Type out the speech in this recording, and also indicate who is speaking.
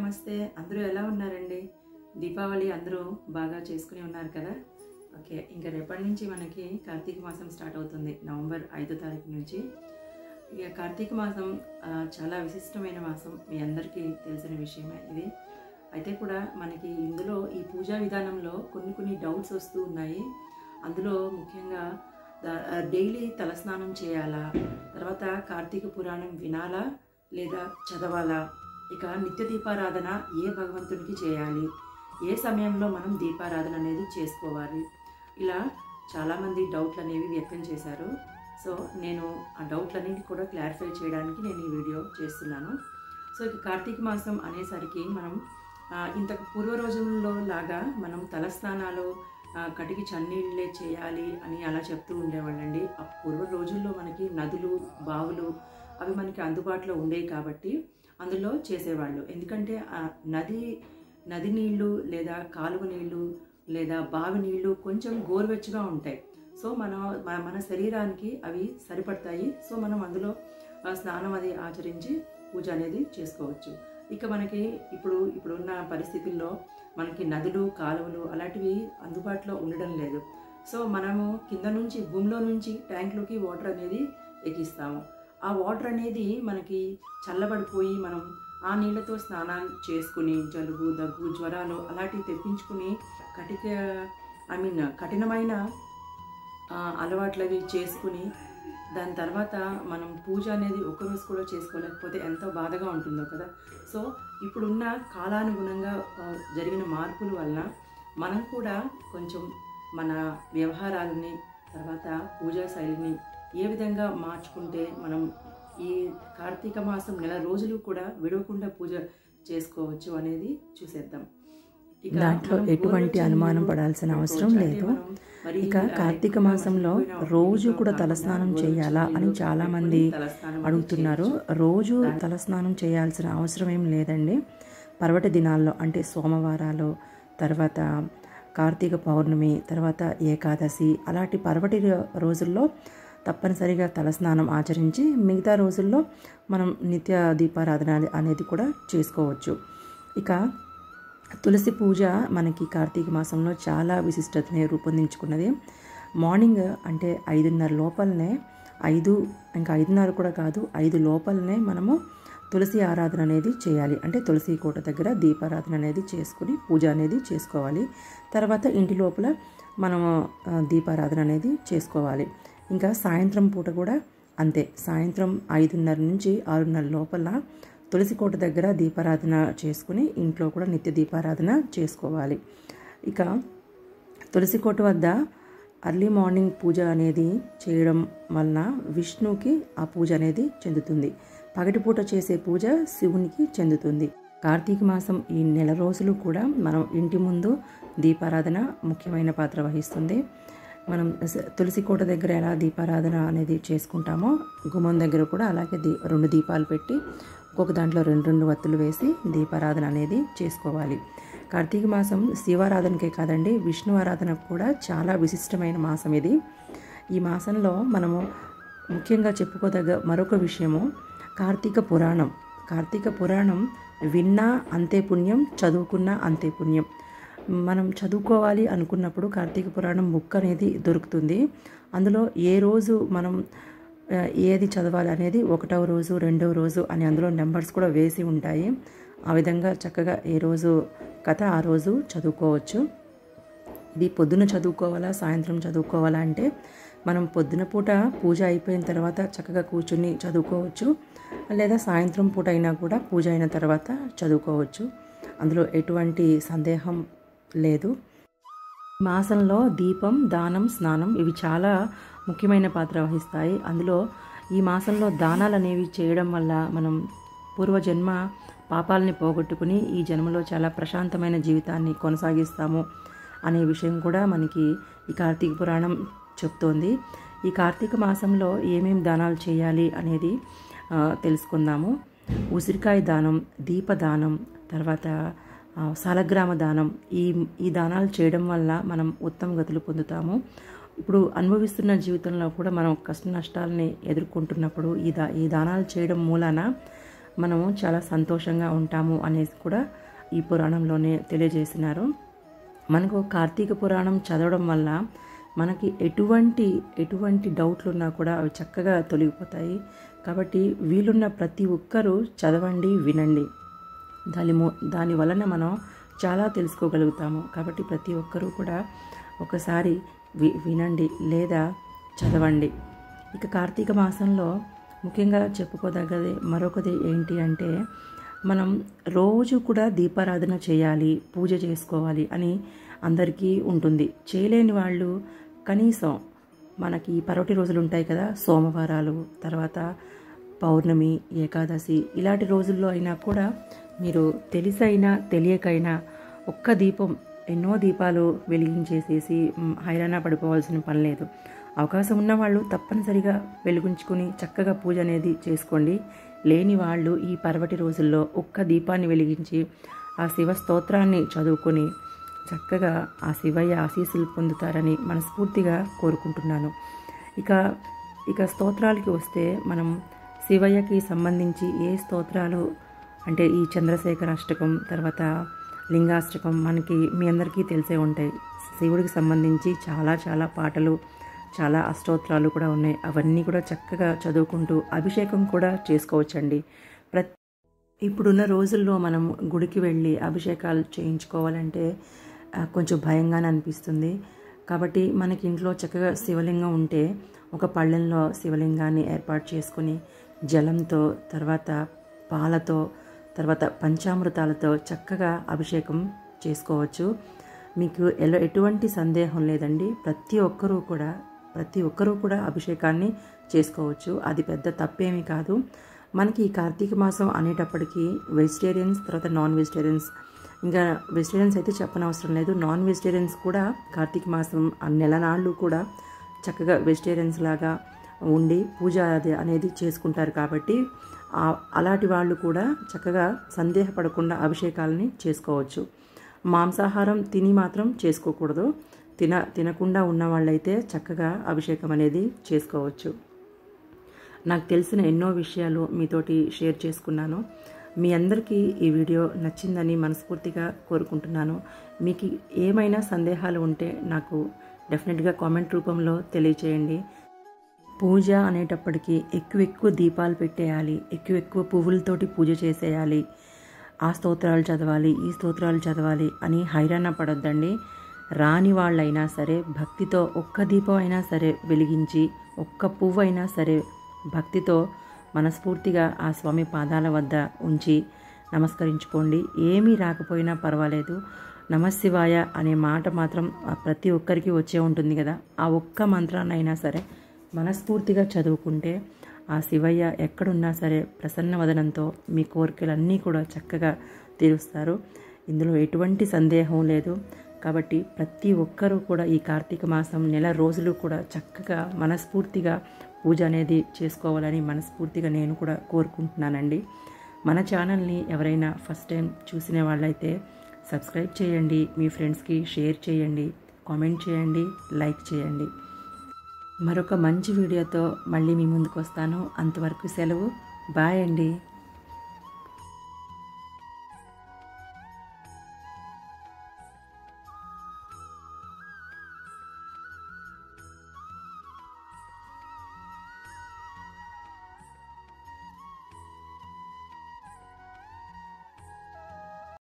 Speaker 1: నమస్తే అందరూ ఎలా ఉన్నారండి దీపావళి అందరూ బాగా చేసుకుని ఉన్నారు కదా ఓకే ఇంకా రేపటి నుంచి మనకి కార్తీక మాసం స్టార్ట్ అవుతుంది నవంబర్ ఐదో తారీఖు నుంచి ఇక కార్తీక మాసం ఆ, చాలా విశిష్టమైన మాసం మీ అందరికీ తెలిసిన విషయమే ఇది అయితే కూడా మనకి ఇందులో ఈ పూజా విధానంలో కొన్ని కొన్ని డౌట్స్ వస్తూ ఉన్నాయి అందులో ముఖ్యంగా ద- ఆ, డైలీ తలస్నానం చేయాలా తర్వాత కార్తీక పురాణం వినాలా లేదా చదవాలా ఇక నిత్య దీపారాధన ఏ భగవంతునికి చేయాలి ఏ సమయంలో మనం దీపారాధన అనేది చేసుకోవాలి ఇలా చాలామంది డౌట్లు అనేవి వ్యక్తం చేశారు సో నేను ఆ డౌట్లన్నింటి కూడా క్లారిఫై చేయడానికి నేను ఈ వీడియో చేస్తున్నాను సో ఇక కార్తీక మాసం అనేసరికి మనం ఆ, ఇంతకు పూర్వ రోజుల్లో లాగా మనం తలస్నానాలు ఆ, కటికి చన్నీళ్ళే చేయాలి అని అలా చెప్తూ ఉండేవాళ్ళండి ఆ పూర్వ రోజుల్లో మనకి నదులు బావులు అవి మనకి అందుబాటులో ఉండేవి కాబట్టి అందులో చేసేవాళ్ళు ఎందుకంటే ఆ నది నది నీళ్లు లేదా కాలువ నీళ్లు లేదా బావి నీళ్లు కొంచెం గోరువెచ్చగా ఉంటాయి సో మన మన- మన శరీరానికి అవి సరిపడతాయి సో మనం అందులో ఆ, స్నానం అది ఆచరించి పూజ అనేది చేసుకోవచ్చు ఇక మనకి ఇప్పుడు ఇప్పుడున్న పరిస్థితుల్లో మనకి నదులు కాలువలు అలాంటివి అందుబాటులో ఉండడం లేదు సో మనము కింద నుంచి భూమిలో నుంచి ట్యాంక్లోకి వాటర్ అనేది ఎక్కిస్తాము ఆ వాటర్ అనేది మనకి చల్లబడిపోయి మనం ఆ నీళ్ళతో స్నానాలు చేసుకుని జలుబు దగ్గు జ్వరాలు అలాంటివి తెప్పించుకుని కటిక ఐ మీన్ కఠినమైన ఆ, అలవాట్లు అవి చేసుకుని దాని తర్వాత మనం పూజ అనేది ఒకరోజు కూడా చేసుకోలేకపోతే ఎంతో బాధగా ఉంటుందో కదా సో ఇప్పుడున్న కాలానుగుణంగా ఆ, జరిగిన మార్పుల వలన మనం కూడా కొంచెం మన వ్యవహారాలని తర్వాత పూజా శైలిని ఏ విధంగా మార్చుకుంటే మనం ఈ కార్తీక మాసం నెల రోజులు కూడా విడవకుండా పూజ చేసుకోవచ్చు అనేది చూసేద్దాం ఇక
Speaker 2: దాంట్లో
Speaker 1: మనం
Speaker 2: ఎటువంటి
Speaker 1: గోరువెచ్చని
Speaker 2: అనుమానం
Speaker 1: నీళ్ళు
Speaker 2: పడాల్సిన అవసరం
Speaker 1: పెట్టుకోవచ్చు.
Speaker 2: లేదు
Speaker 1: అంటే మనం మరీ
Speaker 2: ఇక
Speaker 1: ఇలా
Speaker 2: కార్తీక
Speaker 1: ఎక్కువగా
Speaker 2: మాసంలో
Speaker 1: మరిగిపోయిన
Speaker 2: రోజు
Speaker 1: నీళ్ళతో
Speaker 2: కూడా
Speaker 1: కాకుండా
Speaker 2: తలస్నానం
Speaker 1: గోరువెచ్చని
Speaker 2: చేయాలా అని
Speaker 1: నీళ్ళు
Speaker 2: చాలా
Speaker 1: పెట్టుకొని
Speaker 2: మంది
Speaker 1: తలస్నానం అనేది
Speaker 2: అడుగుతున్నారు
Speaker 1: చేయొచ్చు.
Speaker 2: రోజు తలస్నానం చేయాల్సిన అవసరం ఏం లేదండి పర్వటి దినాల్లో అంటే సోమవారాలు తర్వాత కార్తీక పౌర్ణమి తర్వాత ఏకాదశి అలాంటి పర్వటి రో- రోజుల్లో తప్పనిసరిగా తలస్నానం ఆచరించి మిగతా రోజుల్లో మనం నిత్య దీపారాధన అనేది కూడా చేసుకోవచ్చు ఇక తులసి పూజ మనకి కార్తీక మాసంలో చాలా విశిష్టతని రూపొందించుకున్నది మార్నింగ్ అంటే ఐదున్నర లోపలనే ఐదు ఇంకా ఐదున్నర కూడా కాదు ఐదు లోపలనే మనము తులసి ఆరాధన అనేది చేయాలి అంటే తులసి కోట దగ్గర దీపారాధన అనేది చేసుకుని పూజ అనేది చేసుకోవాలి తర్వాత ఇంటి లోపల మనము ఆ, దీపారాధన అనేది చేసుకోవాలి ఇంకా సాయంత్రం పూట కూడా అంతే సాయంత్రం ఐదున్నర నుంచి ఆరున్నర లోపల తులసి కోట దగ్గర దీపారాధన చేసుకుని ఇంట్లో కూడా నిత్య దీపారాధన చేసుకోవాలి ఇక తులసి కోట వద్ద అర్లీ మార్నింగ్ పూజ అనేది చేయడం వలన విష్ణువుకి ఆ పూజ అనేది చెందుతుంది పగటిపూట చేసే పూజ శివునికి చెందుతుంది కార్తీక మాసం ఈ నెల రోజులు కూడా మనం ఇంటి ముందు దీపారాధన ముఖ్యమైన పాత్ర వహిస్తుంది మనం స- తులసి కోట దగ్గర ఎలా దీపారాధన అనేది చేసుకుంటామో గుమ్మం దగ్గర కూడా అలాగే దీ రెండు దీపాలు పెట్టి ఒక్కొక్క దాంట్లో రెండు రెండు వత్తులు వేసి దీపారాధన అనేది చేసుకోవాలి కార్తీక మాసం శివారాధనకే కాదండి విష్ణు ఆరాధనకు కూడా చాలా విశిష్టమైన మాసం ఇది ఈ మాసంలో మనము ముఖ్యంగా చెప్పుకోదగ్గ మరొక విషయము కార్తీక పురాణం కార్తీక పురాణం విన్నా అంతే పుణ్యం చదువుకున్నా అంతే పుణ్యం మనం చదువుకోవాలి అనుకున్నప్పుడు కార్తీక పురాణం బుక్ అనేది దొరుకుతుంది అందులో ఏ రోజు మనం ఆ, ఏది చదవాలి అనేది ఒకటవ రోజు రెండవ రోజు అని అందులో నెంబర్స్ కూడా వేసి ఉంటాయి ఆ విధంగా చక్కగా ఏ రోజు కథ ఆ రోజు చదువుకోవచ్చు ఇది పొద్దున చదువుకోవాలా సాయంత్రం చదువుకోవాలా అంటే మనం పొద్దున పూట పూజ అయిపోయిన తర్వాత చక్కగా కూర్చుని చదువుకోవచ్చు లేదా సాయంత్రం పూట అయినా కూడా పూజ అయిన తర్వాత చదువుకోవచ్చు అందులో ఎటువంటి సందేహం లేదు మాసంలో దీపం దానం స్నానం ఇవి చాలా ముఖ్యమైన పాత్ర వహిస్తాయి అందులో ఈ మాసంలో దానాలు అనేవి చేయడం వల్ల మనం పూర్వజన్మ పాపాలని పోగొట్టుకుని ఈ జన్మలో చాలా ప్రశాంతమైన జీవితాన్ని కొనసాగిస్తాము అనే విషయం కూడా మనకి ఈ కార్తీక పురాణం చెప్తోంది ఈ కార్తీక మాసంలో ఏమేం దానాలు చేయాలి అనేది ఆ, తెలుసుకుందాము ఉసిరికాయ దానం దీపదానం తర్వాత ఆ, సాలగ్రామ దానం ఈ ఈ దానాలు చేయడం వల్ల మనం ఉత్తమ గతులు పొందుతాము ఇప్పుడు అనుభవిస్తున్న జీవితంలో కూడా మనం కష్ట నష్టాలని ఎదుర్కొంటున్నప్పుడు ఈ దా ఈ దానాలు చేయడం మూలాన మనము చాలా సంతోషంగా ఉంటాము అనేసి కూడా ఈ పురాణంలోనే తెలియజేసినారు మనకు కార్తీక పురాణం చదవడం వల్ల మనకి ఎటువంటి ఎటువంటి డౌట్లు ఉన్నా కూడా అవి చక్కగా తొలగిపోతాయి కాబట్టి వీలున్న ప్రతి ఒక్కరూ చదవండి వినండి దాని మూ దాని వలన మనం చాలా తెలుసుకోగలుగుతాము కాబట్టి ప్రతి ఒక్కరూ కూడా ఒకసారి వి వినండి లేదా చదవండి ఇక కార్తీక మాసంలో ముఖ్యంగా చెప్పుకోదగ్గది మరొకది ఏంటి అంటే మనం రోజు కూడా దీపారాధన చేయాలి పూజ చేసుకోవాలి అని అందరికీ ఉంటుంది చేయలేని వాళ్ళు కనీసం మనకి పరోటి రోజులు ఉంటాయి కదా సోమవారాలు తర్వాత పౌర్ణమి ఏకాదశి ఇలాంటి రోజుల్లో అయినా కూడా మీరు తెలిసైనా తెలియకైనా ఒక్క దీపం ఎన్నో దీపాలు వెలిగించేసేసి మ్, హైరాణ పడిపోవాల్సిన పని లేదు అవకాశం ఉన్న వాళ్ళు తప్పనిసరిగా వెలిగించుకుని చక్కగా పూజ అనేది చేసుకోండి లేని వాళ్ళు ఈ పర్వటి రోజుల్లో ఒక్క దీపాన్ని వెలిగించి ఆ శివ స్తోత్రాన్ని చదువుకొని చక్కగా ఆ శివయ్య ఆశీస్సులు పొందుతారని మనస్ఫూర్తిగా కోరుకుంటున్నాను ఇక ఇక స్తోత్రాలకి వస్తే మనం శివయ్యకి సంబంధించి ఏ స్తోత్రాలు అంటే ఈ చంద్రశేఖర అష్టకం తర్వాత లింగాష్టకం మనకి మీ అందరికీ తెలిసే ఉంటాయి శివుడికి సంబంధించి చాలా చాలా పాటలు చాలా అష్టోత్తరాలు కూడా ఉన్నాయి అవన్నీ కూడా చక్కగా చదువుకుంటూ అభిషేకం కూడా చేసుకోవచ్చండి ప్రతి ఇప్పుడున్న రోజుల్లో మనం గుడికి వెళ్ళి అభిషేకాలు చేయించుకోవాలంటే ఆ, కొంచెం భయంగానే అనిపిస్తుంది కాబట్టి మనకి ఇంట్లో చక్కగా శివలింగం ఉంటే ఒక పళ్ళెంలో శివలింగాన్ని ఏర్పాటు చేసుకుని జలంతో తర్వాత పాలతో తర్వాత పంచామృతాలతో చక్కగా అభిషేకం చేసుకోవచ్చు మీకు ఎలా ఎటువంటి సందేహం లేదండి ప్రతి ఒక్కరూ కూడా ప్రతి ఒక్కరూ కూడా అభిషేకాన్ని చేసుకోవచ్చు అది పెద్ద తప్పేమీ కాదు మనకి ఈ కార్తీక మాసం అనేటప్పటికీ వెజిటేరియన్స్ తర్వాత నాన్ వెజిటేరియన్స్ ఇంకా వెజిటేరియన్స్ అయితే చెప్పనవసరం లేదు నాన్ వెజిటేరియన్స్ కూడా కార్తీక మాసం ఆ నెల నాళ్ళు కూడా చక్కగా వెజిటేరియన్స్ లాగా ఉండి పూజ అది అనేది చేసుకుంటారు కాబట్టి ఆ- అలాంటి వాళ్ళు కూడా చక్కగా సందేహపడకుండా అభిషేకాలని చేసుకోవచ్చు మాంసాహారం తిని మాత్రం చేసుకోకూడదు తిన తినకుండా ఉన్న వాళ్ళైతే చక్కగా అభిషేకం అనేది చేసుకోవచ్చు నాకు తెలిసిన ఎన్నో విషయాలు మీతోటి షేర్ చేసుకున్నాను మీ అందరికీ ఈ వీడియో నచ్చిందని మనస్ఫూర్తిగా కోరుకుంటున్నాను మీకు ఏమైనా సందేహాలు ఉంటే నాకు డెఫినెట్గా కామెంట్ రూపంలో తెలియచేయండి పూజ అనేటప్పటికీ ఎక్కువ ఎక్కువ దీపాలు పెట్టేయాలి ఎక్కువ ఎక్కువ పువ్వులతోటి పూజ చేసేయాలి ఆ స్తోత్రాలు చదవాలి ఈ స్తోత్రాలు చదవాలి అని హైరాణ పడొద్దండి రాని వాళ్ళైనా సరే భక్తితో ఒక్క దీపం అయినా సరే వెలిగించి ఒక్క పువ్వు అయినా సరే భక్తితో మనస్ఫూర్తిగా ఆ స్వామి పాదాల వద్ద ఉంచి నమస్కరించుకోండి ఏమీ రాకపోయినా పర్వాలేదు నమశివాయ అనే మాట మాత్రం ఆ ప్రతి ఒక్కరికి వచ్చే ఉంటుంది కదా ఆ ఒక్క మంత్రాన్నైనా సరే మనస్ఫూర్తిగా చదువుకుంటే ఆ శివయ్య ఎక్కడున్నా సరే ప్రసన్న వదనంతో మీ కోరికలన్నీ కూడా చక్కగా తీరుస్తారు ఇందులో ఎటువంటి సందేహం లేదు కాబట్టి ప్రతి ఒక్కరూ కూడా ఈ కార్తీక మాసం నెల రోజులు కూడా చక్కగా మనస్ఫూర్తిగా పూజ అనేది చేసుకోవాలని మనస్ఫూర్తిగా నేను కూడా కోరుకుంటున్నానండి మన ఛానల్ని ఎవరైనా ఫస్ట్ టైం చూసిన వాళ్ళైతే సబ్స్క్రైబ్ చేయండి మీ ఫ్రెండ్స్కి షేర్ చేయండి కామెంట్ చేయండి లైక్ చేయండి మరొక మంచి వీడియోతో మళ్ళీ మీ ముందుకు వస్తాను అంతవరకు సెలవు బాయ్ అండి